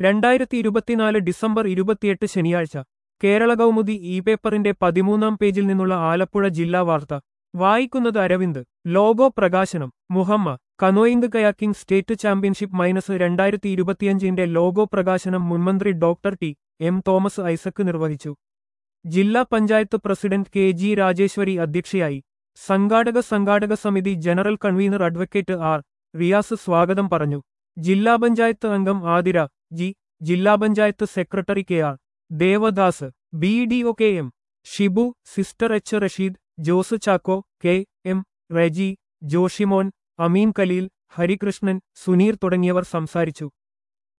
രണ്ടായിരത്തി ഇരുപത്തിനാല് ഡിസംബർ ഇരുപത്തിയെട്ട് ശനിയാഴ്ച കേരള കൗമുദി ഇ പേപ്പറിന്റെ പതിമൂന്നാം പേജിൽ നിന്നുള്ള ആലപ്പുഴ ജില്ലാ വാർത്ത വായിക്കുന്നത് അരവിന്ദ് ലോഗോ പ്രകാശനം Muhamma canoeing kayaking state championship minus രണ്ടായിരത്തി ഇരുപത്തിയഞ്ചിന്റെ ലോഗോ പ്രകാശനം മുൻമന്ത്രി doctor T M Thomas Isaac നിർവഹിച്ചു ജില്ലാ panchayat president K G Rajeswari അധ്യക്ഷയായി സംഘാടക സംഘാടക സമിതി general convener advocate R Riyas സ്വാഗതം പറഞ്ഞു ജില്ലാ പഞ്ചായത്ത് അംഗം ആതിര ജി ജില്ലാ panchayat secretary K R Devadas B D O K M Shibu sister H Rasheed Jose Chacko K M Reji Joshimon Ameen Khaleel Harikrishnan Suneer തുടങ്ങിയവർ സംസാരിച്ചു